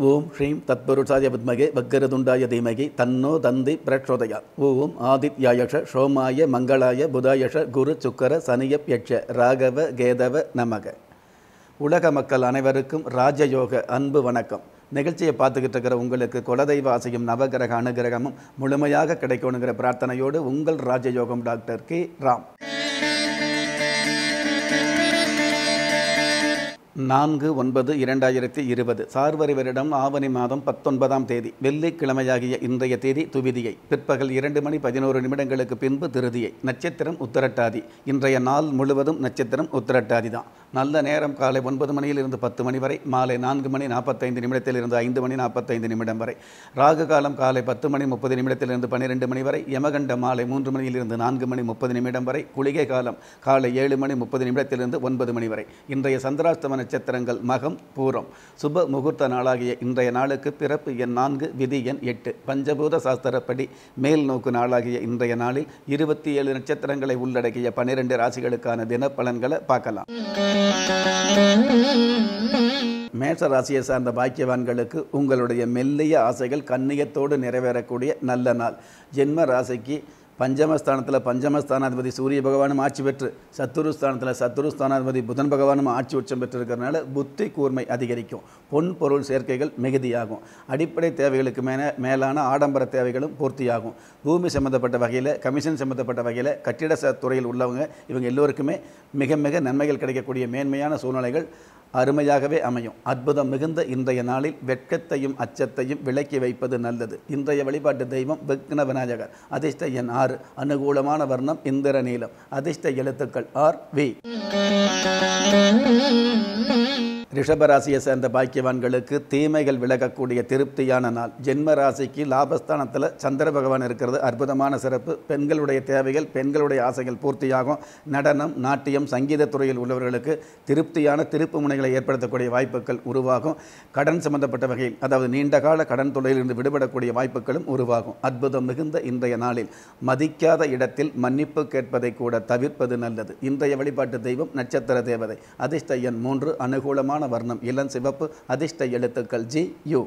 ஓம் ஸ்ரீம் தத்புருஷாய வித்மகே வக்கரதுண்டாய தீமகி தன்னோ தந்தி பிரச்சோதயா ஓம் ஆதித்யாயஷ சோமாய மங்களாய புதாயஷ குரு சுக்கர சனியப்யட்ச ராகவ கேதவ நமக உலக மக்கள் அனைவருக்கும் ராஜயோக அன்பு வணக்கம் நிகழ்ச்சியை பார்த்துக்கிட்டு இருக்கிற உங்களுக்கு குலதெய்வ ஆசையும் நவகிரக அனுகிரகமும் முழுமையாக கிடைக்கணுங்கிற பிரார்த்தனையோடு உங்கள் ராஜயோகம் டாக்டர் கே ராம் நான்கு ஒன்பது இரண்டாயிரத்தி இருபது சார்வரி வருடம் ஆவணி மாதம் பத்தொன்பதாம் தேதி வெள்ளிக்கிழமையாகிய இன்றைய தேதி துவிதியை பிற்பகல் இரண்டு மணி பதினோரு நிமிடங்களுக்கு பின்பு திருதியை நட்சத்திரம் உத்தரட்டாதி இன்றைய நாள் முழுவதும் நட்சத்திரம் உத்தரட்டாதி தான் நல்ல நேரம் காலை ஒன்பது மணியிலிருந்து பத்து மணி வரை மாலை நான்கு மணி நாற்பத்தைந்து நிமிடத்திலிருந்து ஐந்து மணி நாற்பத்தைந்து நிமிடம் வரை ராகு காலம் காலை பத்து மணி முப்பது நிமிடத்திலிருந்து பன்னிரெண்டு மணி வரை யமகண்ட மாலை மூன்று மணியிலிருந்து நான்கு மணி முப்பது நிமிடம் வரை குளிகை காலம் காலை ஏழு மணி முப்பது நிமிடத்திலிருந்து ஒன்பது மணி வரை இன்றைய சந்திராஷ்டம நட்சத்திரங்கள் மகம் பூரம் சுப முகூர்த்த நாளாகிய இன்றைய நாளுக்கு பிறப்பு எண் நான்கு விதி எண் எட்டு பஞ்சபூத சாஸ்திரப்படி மேல் நோக்கு நாளாகிய இன்றைய நாளில் இருபத்தி ஏழு நட்சத்திரங்களை உள்ளடக்கிய பன்னிரெண்டு ராசிகளுக்கான தின பலன்களை பார்க்கலாம் மேஷ ராசியை சார்ந்த பாக்கியவான்களுக்கு உங்களுடைய மெல்லிய ஆசைகள் கண்ணியத்தோடு நிறைவேறக்கூடிய நல்ல நாள் ஜென்ம ராசிக்கு பஞ்சமஸ்தானத்தில் பஞ்சமஸ்தானாதிபதி சூரிய பகவானும் ஆட்சி பெற்று சத்துருஸ்தானத்தில் சத்துருஸ்தானாதிபதி புதன் பகவானும் ஆட்சி உச்சம் பெற்றிருக்கிறதுனால புத்தி கூர்மை அதிகரிக்கும் பொன் பொருள் சேர்க்கைகள் மிகுதியாகும் அடிப்படை தேவைகளுக்கு மேலே மேலான ஆடம்பர தேவைகளும் பூர்த்தியாகும் பூமி சம்மந்தப்பட்ட வகையில் கமிஷன் சம்மந்தப்பட்ட வகையில் கட்டிட ச துறையில் உள்ளவங்க இவங்க எல்லோருக்குமே மிக மிக நன்மைகள் கிடைக்கக்கூடிய மேன்மையான சூழ்நிலைகள் அருமையாகவே அமையும் அற்புதம் மிகுந்த இன்றைய நாளில் வெட்கத்தையும் அச்சத்தையும் விலக்கி வைப்பது நல்லது இன்றைய வழிபாட்டு தெய்வம் விக்ன விநாயகர் அதிர்ஷ்ட எண் ஆறு அனுகூலமான வர்ணம் இந்திர நீலம் அதிர்ஷ்ட எழுத்துக்கள் ஆர் வி ரிஷபராசியை சேர்ந்த பாக்கியவான்களுக்கு தீமைகள் விலகக்கூடிய திருப்தியான நாள் ஜென்ம ராசிக்கு லாபஸ்தானத்தில் சந்திர பகவான் இருக்கிறது அற்புதமான சிறப்பு பெண்களுடைய தேவைகள் பெண்களுடைய ஆசைகள் பூர்த்தியாகும் நடனம் நாட்டியம் சங்கீத துறையில் உள்ளவர்களுக்கு திருப்தியான திருப்பு முனைகளை ஏற்படுத்தக்கூடிய வாய்ப்புகள் உருவாகும் கடன் சம்பந்தப்பட்ட வகையில் அதாவது நீண்ட கால கடன் தொழிலிருந்து விடுபடக்கூடிய வாய்ப்புகளும் உருவாகும் அற்புதம் மிகுந்த இன்றைய நாளில் மதிக்காத இடத்தில் மன்னிப்பு கேட்பதை கூட தவிர்ப்பது நல்லது இன்றைய வழிபாட்டு தெய்வம் நட்சத்திர தேவதை அதிர்ஷ்ட எண் மூன்று அனுகூலமான வர்ணம் இளம் சிவப்பு அதிர்ஷ்ட எழுத்துக்கள் ஜி யு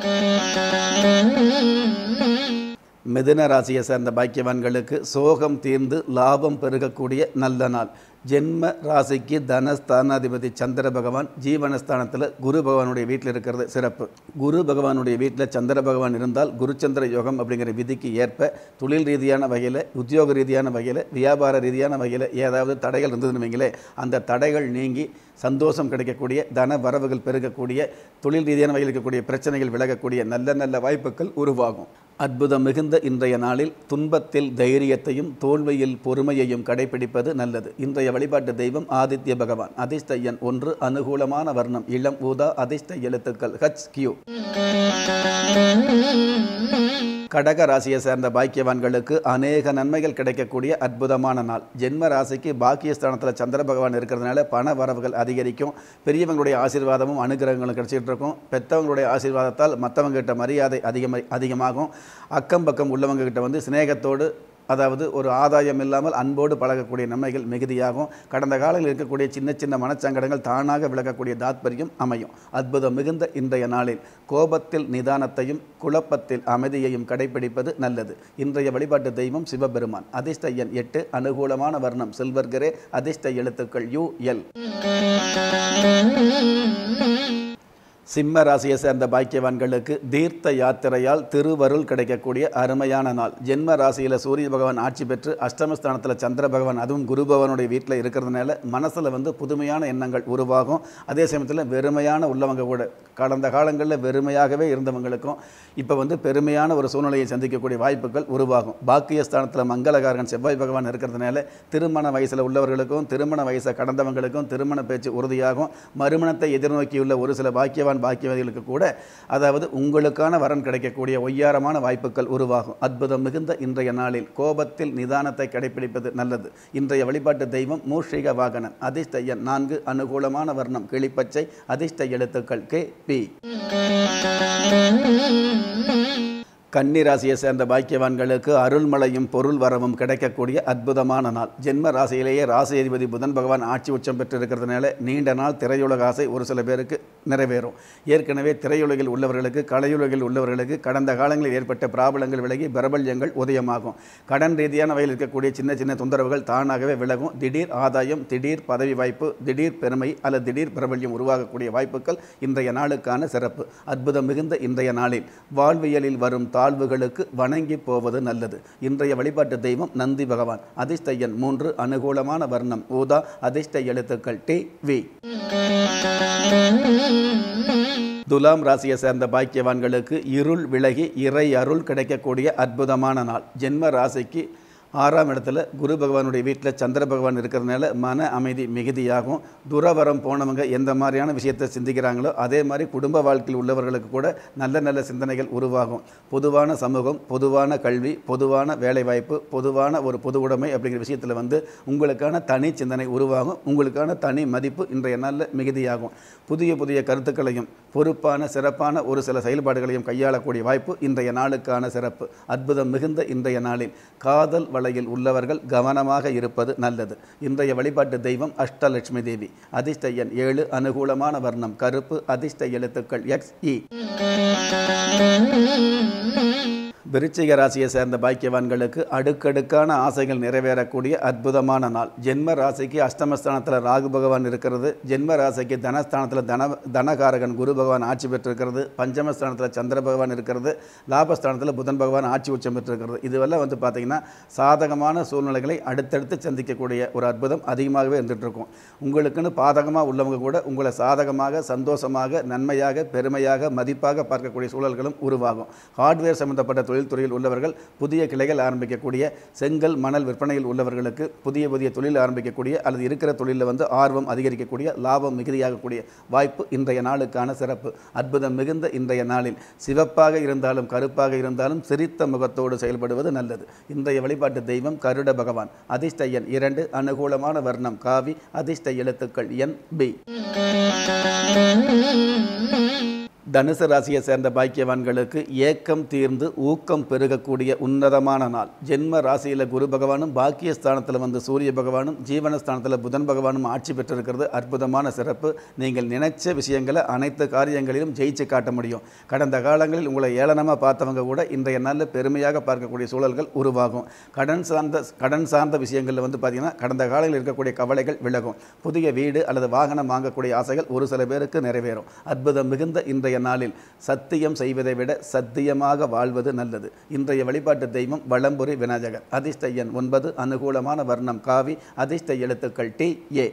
மிதுன ராசியை சேர்ந்த பாக்கியவான்களுக்கு சோகம் தீர்ந்து லாபம் பெருகக்கூடிய நல்ல நாள் ஜென்ம ராசிக்கு தனஸ்தானாதிபதி சந்திர பகவான் ஜீவனஸ்தானத்தில் குரு பகவானுடைய வீட்டில் இருக்கிறது சிறப்பு குரு பகவானுடைய வீட்டில் சந்திர பகவான் இருந்தால் குருச்சந்திர யோகம் அப்படிங்கிற விதிக்கு ஏற்ப தொழில் ரீதியான வகையில் உத்தியோக ரீதியான வகையில் வியாபார ரீதியான வகையில் ஏதாவது தடைகள் இருந்ததுன்னு வைங்களே அந்த தடைகள் நீங்கி சந்தோஷம் கிடைக்கக்கூடிய தன வரவுகள் பெருகக்கூடிய தொழில் ரீதியான வகையில் இருக்கக்கூடிய பிரச்சனைகள் விலகக்கூடிய நல்ல நல்ல வாய்ப்புகள் உருவாகும் அற்புதம் மிகுந்த இன்றைய நாளில் துன்பத்தில் தைரியத்தையும் தோல்வியில் பொறுமையையும் கடைபிடிப்பது நல்லது இன்றைய வழிபாட்டு தெய்வம் ஆதித்ய பகவான் அதிர்ஷ்ட எண் ஒன்று அனுகூலமான வர்ணம் இளம் ஊதா அதிர்ஷ்ட எழுத்துக்கள் ஹச் கியூ கடக ராசியை சேர்ந்த பாக்கியவான்களுக்கு அநேக நன்மைகள் கிடைக்கக்கூடிய அற்புதமான நாள் ஜென்ம ராசிக்கு பாக்கியஸ்தானத்தில் சந்திர பகவான் இருக்கிறதுனால பண வரவுகள் அதிகரிக்கும் பெரியவங்களுடைய ஆசீர்வாதமும் அனுகிரகங்களும் கிடைச்சிட்டு இருக்கும் பெற்றவங்களுடைய ஆசீர்வாதத்தால் மற்றவங்ககிட்ட மரியாதை அதிகமாக அதிகமாகும் அக்கம் பக்கம் உள்ளவங்க கிட்ட வந்து சிநேகத்தோடு அதாவது ஒரு ஆதாயம் இல்லாமல் அன்போடு பழகக்கூடிய நன்மைகள் மிகுதியாகும் கடந்த காலங்களில் இருக்கக்கூடிய சின்ன சின்ன மனச்சங்கடங்கள் தானாக விலகக்கூடிய தாத்பரியம் அமையும் அற்புதம் மிகுந்த இன்றைய நாளில் கோபத்தில் நிதானத்தையும் குழப்பத்தில் அமைதியையும் கடைபிடிப்பது நல்லது இன்றைய வழிபாட்டு தெய்வம் சிவபெருமான் அதிர்ஷ்ட எண் எட்டு அனுகூலமான வர்ணம் சில்வர்கரே அதிர்ஷ்ட எழுத்துக்கள் யூ எல் சிம்ம ராசியை சேர்ந்த பாக்கியவான்களுக்கு தீர்த்த யாத்திரையால் திருவருள் கிடைக்கக்கூடிய அருமையான நாள் ஜென்ம ராசியில் சூரிய பகவான் ஆட்சி பெற்று அஷ்டமஸ்தானத்தில் சந்திர பகவான் அதுவும் குரு பகவானுடைய வீட்டில் இருக்கிறதுனால மனசில் வந்து புதுமையான எண்ணங்கள் உருவாகும் அதே சமயத்தில் வெறுமையான உள்ளவங்க கூட கடந்த காலங்களில் வெறுமையாகவே இருந்தவங்களுக்கும் இப்போ வந்து பெருமையான ஒரு சூழ்நிலையை சந்திக்கக்கூடிய வாய்ப்புகள் உருவாகும் பாக்கியஸ்தானத்தில் மங்களகாரகன் செவ்வாய் பகவான் இருக்கிறதுனால திருமண வயசில் உள்ளவர்களுக்கும் திருமண வயசை கடந்தவங்களுக்கும் திருமண பேச்சு உறுதியாகும் மறுமணத்தை எதிர்நோக்கியுள்ள ஒரு சில பாக்கியவான் பாக்கியவாதிகளுக்கு கூட அதாவது உங்களுக்கான வரன் கிடைக்கக்கூடிய ஒய்யாரமான வாய்ப்புகள் உருவாகும் அற்புதம் மிகுந்த இன்றைய நாளில் கோபத்தில் நிதானத்தை கடைபிடிப்பது நல்லது இன்றைய வழிபாட்டு தெய்வம் மூஷிக வாகனன் அதிர்ஷ்ட எண் நான்கு அனுகூலமான வர்ணம் கிளிப்பச்சை அதிர்ஷ்ட எழுத்துக்கள் கே பி கன்னி ராசியை சேர்ந்த பாக்கியவான்களுக்கு அருள்மழையும் பொருள் வரவும் கிடைக்கக்கூடிய அற்புதமான நாள் ஜென்ம ராசியிலேயே ராசி அதிபதி புதன் பகவான் ஆட்சி உச்சம் பெற்று இருக்கிறதுனால நீண்ட நாள் திரையுலக ஆசை ஒரு சில பேருக்கு நிறைவேறும் ஏற்கனவே திரையுலகில் உள்ளவர்களுக்கு கலையுலகில் உள்ளவர்களுக்கு கடந்த காலங்களில் ஏற்பட்ட பிராபலங்கள் விலகி பிரபல்யங்கள் உதயமாகும் கடன் ரீதியான வகையில் இருக்கக்கூடிய சின்ன சின்ன தொந்தரவுகள் தானாகவே விலகும் திடீர் ஆதாயம் திடீர் பதவி வாய்ப்பு திடீர் பெருமை அல்லது திடீர் பிரபல்யம் உருவாகக்கூடிய வாய்ப்புகள் இன்றைய நாளுக்கான சிறப்பு அற்புதம் மிகுந்த இன்றைய நாளில் வாழ்வியலில் வரும் தாழ்வுகளுக்கு வணங்கி போவது நல்லது இன்றைய வழிபாட்டு தெய்வம் நந்தி பகவான் அதிர்ஷ்ட எண் மூன்று அனுகூலமான வர்ணம் ஊதா அதிர்ஷ்ட எழுத்துக்கள் டி வி துலாம் ராசியை சேர்ந்த பாக்கியவான்களுக்கு இருள் விலகி இறை அருள் கிடைக்கக்கூடிய அற்புதமான நாள் ஜென்ம ராசிக்கு ஆறாம் இடத்துல குரு பகவானுடைய வீட்டில் சந்திர பகவான் இருக்கிறதுனால மன அமைதி மிகுதியாகும் துறவரம் போனவங்க எந்த மாதிரியான விஷயத்தை சிந்திக்கிறாங்களோ அதே மாதிரி குடும்ப வாழ்க்கையில் உள்ளவர்களுக்கு கூட நல்ல நல்ல சிந்தனைகள் உருவாகும் பொதுவான சமூகம் பொதுவான கல்வி பொதுவான வேலைவாய்ப்பு பொதுவான ஒரு பொது உடைமை அப்படிங்கிற விஷயத்தில் வந்து உங்களுக்கான தனி சிந்தனை உருவாகும் உங்களுக்கான தனி மதிப்பு இன்றைய நாளில் மிகுதியாகும் புதிய புதிய கருத்துக்களையும் பொறுப்பான சிறப்பான ஒரு சில செயல்பாடுகளையும் கையாளக்கூடிய வாய்ப்பு இன்றைய நாளுக்கான சிறப்பு அற்புதம் மிகுந்த இன்றைய நாளில் காதல் வலையில் உள்ளவர்கள் கவனமாக இருப்பது நல்லது இன்றைய வழிபாட்டு தெய்வம் அஷ்டலட்சுமி தேவி அதிர்ஷ்ட எண் ஏழு அனுகூலமான வர்ணம் கருப்பு அதிர்ஷ்ட எழுத்துக்கள் எக்ஸ் இ விருச்சிக ராசியை சேர்ந்த பாக்கியவான்களுக்கு அடுக்கடுக்கான ஆசைகள் நிறைவேறக்கூடிய அற்புதமான நாள் ஜென்ம ராசிக்கு அஷ்டமஸ்தானத்தில் ராகு பகவான் இருக்கிறது ஜென்ம ராசிக்கு தனஸ்தானத்தில் தன தனகாரகன் குரு பகவான் ஆட்சி பெற்றிருக்கிறது பஞ்சமஸ்தானத்தில் சந்திர பகவான் இருக்கிறது லாபஸ்தானத்தில் புதன் பகவான் ஆட்சி உச்சம் பெற்றிருக்கிறது இதுவெல்லாம் வந்து பார்த்திங்கன்னா சாதகமான சூழ்நிலைகளை அடுத்தடுத்து சந்திக்கக்கூடிய ஒரு அற்புதம் அதிகமாகவே இருந்துகிட்டு இருக்கும் உங்களுக்குன்னு பாதகமாக உள்ளவங்க கூட உங்களை சாதகமாக சந்தோஷமாக நன்மையாக பெருமையாக மதிப்பாக பார்க்கக்கூடிய சூழல்களும் உருவாகும் ஹார்ட்வேர் சம்பந்தப்பட்ட தொழில்துறையில் உள்ளவர்கள் புதிய கிளைகள் ஆரம்பிக்கக்கூடிய செங்கல் மணல் விற்பனையில் உள்ளவர்களுக்கு புதிய புதிய தொழில் ஆரம்பிக்கக்கூடிய அல்லது இருக்கிற தொழிலில் வந்து ஆர்வம் அதிகரிக்கக்கூடிய லாபம் மிகுதியாகக்கூடிய வாய்ப்பு இன்றைய நாளுக்கான சிறப்பு அற்புதம் மிகுந்த இன்றைய நாளில் சிவப்பாக இருந்தாலும் கருப்பாக இருந்தாலும் சிரித்த முகத்தோடு செயல்படுவது நல்லது இன்றைய வழிபாட்டு தெய்வம் கருட பகவான் அதிர்ஷ்ட எண் இரண்டு அனுகூலமான வர்ணம் காவி அதிர்ஷ்ட எழுத்துக்கள் என் பி தனுசு ராசியை சேர்ந்த பாக்கியவான்களுக்கு ஏக்கம் தீர்ந்து ஊக்கம் பெருகக்கூடிய உன்னதமான நாள் ஜென்ம ராசியில் குரு பகவானும் பாக்கியஸ்தானத்தில் வந்து சூரிய பகவானும் ஜீவனஸ்தானத்தில் புதன் பகவானும் ஆட்சி பெற்றிருக்கிறது அற்புதமான சிறப்பு நீங்கள் நினைச்ச விஷயங்களை அனைத்து காரியங்களிலும் ஜெயிச்சு காட்ட முடியும் கடந்த காலங்களில் உங்களை ஏளனமாக பார்த்தவங்க கூட இன்றைய நாளில் பெருமையாக பார்க்கக்கூடிய சூழல்கள் உருவாகும் கடன் சார்ந்த கடன் சார்ந்த விஷயங்களில் வந்து பார்த்திங்கன்னா கடந்த காலங்களில் இருக்கக்கூடிய கவலைகள் விலகும் புதிய வீடு அல்லது வாகனம் வாங்கக்கூடிய ஆசைகள் ஒரு சில பேருக்கு நிறைவேறும் அற்புதம் மிகுந்த இன்றைய நாளில் சத்தியம் செய்வதை விட சத்தியமாக வாழ்வது நல்லது இன்றைய வழிபாட்டு தெய்வம் வளம்புரி விநாயகர் அதிர்ஷ்ட எண் ஒன்பது அனுகூலமான வர்ணம் காவி அதிர்ஷ்ட எழுத்துக்கள் டி ஏ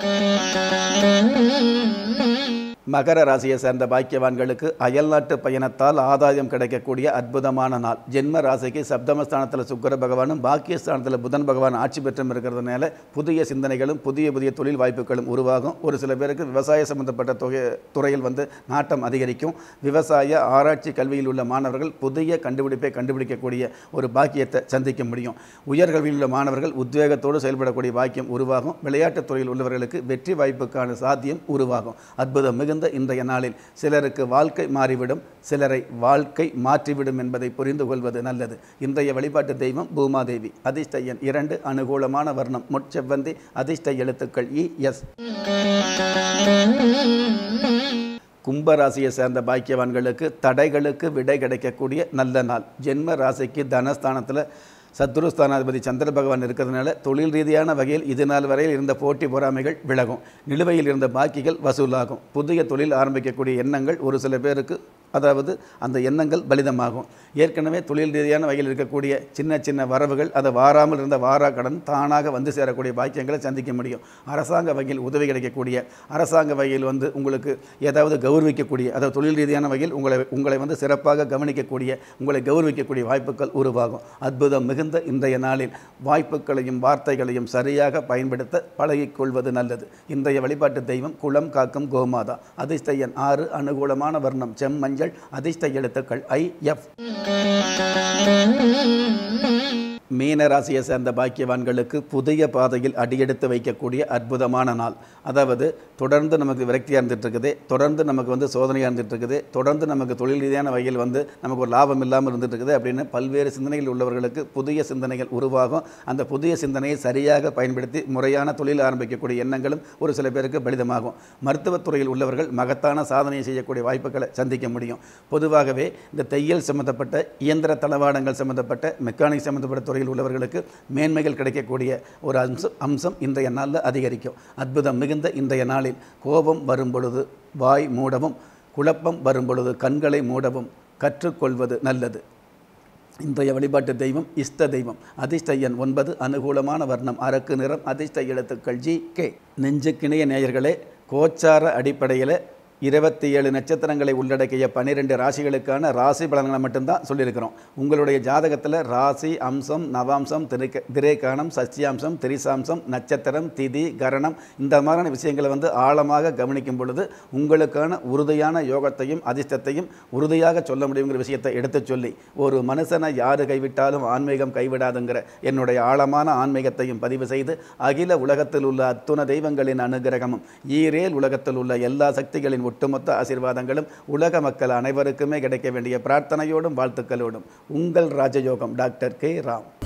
மகர ராசியை சேர்ந்த பாக்கியவான்களுக்கு அயல்நாட்டு பயணத்தால் ஆதாயம் கிடைக்கக்கூடிய அற்புதமான நாள் ஜென்ம ராசிக்கு சப்தமஸ்தானத்தில் சுக்கர பகவானும் பாக்கியஸ்தானத்தில் புதன் பகவான் ஆட்சி பெற்றும் இருக்கிறதுனால புதிய சிந்தனைகளும் புதிய புதிய தொழில் வாய்ப்புகளும் உருவாகும் ஒரு சில பேருக்கு விவசாய சம்பந்தப்பட்ட தொகை துறையில் வந்து நாட்டம் அதிகரிக்கும் விவசாய ஆராய்ச்சி கல்வியில் உள்ள மாணவர்கள் புதிய கண்டுபிடிப்பை கண்டுபிடிக்கக்கூடிய ஒரு பாக்கியத்தை சந்திக்க முடியும் உயர்கல்வியில் உள்ள மாணவர்கள் உத்வேகத்தோடு செயல்படக்கூடிய பாக்கியம் உருவாகும் விளையாட்டுத் துறையில் உள்ளவர்களுக்கு வெற்றி வாய்ப்புக்கான சாத்தியம் உருவாகும் அற்புதம் மிகுந்த இன்றைய நாளில் சிலருக்கு வாழ்க்கை மாறிவிடும் சிலரை வாழ்க்கை மாற்றிவிடும் என்பதை புரிந்து கொள்வது நல்லது இன்றைய வழிபாட்டு தெய்வம் பூமாதேவி அதிர்ஷ்ட எண் இரண்டு அனுகூலமான வர்ணம் முட்செவ்வந்தி அதிர்ஷ்ட எழுத்துக்கள் இ எஸ் கும்பராசியை சேர்ந்த பாக்கியவான்களுக்கு தடைகளுக்கு விடை கிடைக்கக்கூடிய நல்ல நாள் ஜென்ம ராசிக்கு தனஸ்தானத்தில் சத்ருஸ்தானாதிபதி சந்திர பகவான் இருக்கிறதுனால தொழில் ரீதியான வகையில் இது நாள் வரையில் இருந்த போட்டி பொறாமைகள் விலகும் நிலுவையில் இருந்த பாக்கிகள் வசூலாகும் புதிய தொழில் ஆரம்பிக்கக்கூடிய எண்ணங்கள் ஒரு சில பேருக்கு அதாவது அந்த எண்ணங்கள் பலிதமாகும் ஏற்கனவே தொழில் ரீதியான வகையில் இருக்கக்கூடிய சின்ன சின்ன வரவுகள் அதை வாராமல் இருந்த வாரா கடன் தானாக வந்து சேரக்கூடிய பாக்கியங்களை சந்திக்க முடியும் அரசாங்க வகையில் உதவி கிடைக்கக்கூடிய அரசாங்க வகையில் வந்து உங்களுக்கு ஏதாவது கௌரவிக்கக்கூடிய அதாவது தொழில் ரீதியான வகையில் உங்களை உங்களை வந்து சிறப்பாக கவனிக்கக்கூடிய உங்களை கௌரவிக்கக்கூடிய வாய்ப்புகள் உருவாகும் அற்புதம் மிகுந்த இன்றைய நாளில் வாய்ப்புகளையும் வார்த்தைகளையும் சரியாக பயன்படுத்த பழகிக்கொள்வது நல்லது இன்றைய வழிபாட்டு தெய்வம் குளம் காக்கும் கோமாதா அதிர்ஷ்ட எண் ஆறு அனுகூலமான வர்ணம் செம்மஞ்சள் அதிர்ஷ்ட எழுத்துக்கள் ஐ எஃப் மீன ராசியை சேர்ந்த பாக்கியவான்களுக்கு புதிய பாதையில் அடியெடுத்து வைக்கக்கூடிய அற்புதமான நாள் அதாவது தொடர்ந்து நமக்கு விரக்தியாக இருந்துட்டு இருக்குது தொடர்ந்து நமக்கு வந்து சோதனையாக இருந்துட்டு இருக்குது தொடர்ந்து நமக்கு தொழில் ரீதியான வகையில் வந்து நமக்கு ஒரு லாபம் இல்லாமல் இருந்துட்டு இருக்குது அப்படின்னு பல்வேறு சிந்தனைகள் உள்ளவர்களுக்கு புதிய சிந்தனைகள் உருவாகும் அந்த புதிய சிந்தனையை சரியாக பயன்படுத்தி முறையான தொழில் ஆரம்பிக்கக்கூடிய எண்ணங்களும் ஒரு சில பேருக்கு பலிதமாகும் மருத்துவத்துறையில் உள்ளவர்கள் மகத்தான சாதனையை செய்யக்கூடிய வாய்ப்புகளை சந்திக்க முடியும் பொதுவாகவே இந்த தையல் சம்பந்தப்பட்ட இயந்திர தளவாடங்கள் சம்பந்தப்பட்ட மெக்கானிக் சம்பந்தப்பட்ட துறையில் உள்ளவர்களுக்கு மேன்மைகள் கிடைக்கக்கூடிய ஒரு அம்சம் அம்சம் இன்றைய நாளில் அதிகரிக்கும் அற்புதம் மிகுந்த இன்றைய நாளில் கோபம் வரும் பொழுது வாய் மூடவும் குழப்பம் வரும் பொழுது கண்களை மூடவும் கற்றுக்கொள்வது நல்லது இன்றைய வழிபாட்டு தெய்வம் இஷ்ட தெய்வம் அதிர்ஷ்ட எண் ஒன்பது அனுகூலமான வர்ணம் அரக்கு நிறம் அதிர்ஷ்ட எழுத்துக்கள் ஜி கே நெஞ்சுக்கிணைய நேயர்களே கோச்சார அடிப்படையில் இருபத்தி ஏழு நட்சத்திரங்களை உள்ளடக்கிய பன்னிரெண்டு ராசிகளுக்கான ராசி பலன்களை மட்டும்தான் சொல்லியிருக்கிறோம் உங்களுடைய ஜாதகத்தில் ராசி அம்சம் நவாம்சம் திரைக்க திரேகானம் சஷ்டியாம்சம் திரிசாம்சம் நட்சத்திரம் திதி கரணம் இந்த மாதிரியான விஷயங்களை வந்து ஆழமாக கவனிக்கும் பொழுது உங்களுக்கான உறுதியான யோகத்தையும் அதிர்ஷ்டத்தையும் உறுதியாக சொல்ல முடியுங்கிற விஷயத்தை எடுத்துச் சொல்லி ஒரு மனுஷனை யாரு கைவிட்டாலும் ஆன்மீகம் கைவிடாதுங்கிற என்னுடைய ஆழமான ஆன்மீகத்தையும் பதிவு செய்து அகில உலகத்தில் உள்ள அத்துண தெய்வங்களின் அனுகிரகமும் ஈரேல் உலகத்தில் உள்ள எல்லா சக்திகளின் ஒட்டுமொத்த ஆசீர்வாதங்களும் உலக மக்கள் அனைவருக்குமே கிடைக்க வேண்டிய பிரார்த்தனையோடும் வாழ்த்துக்களோடும் உங்கள் ராஜயோகம் டாக்டர் கே ராம்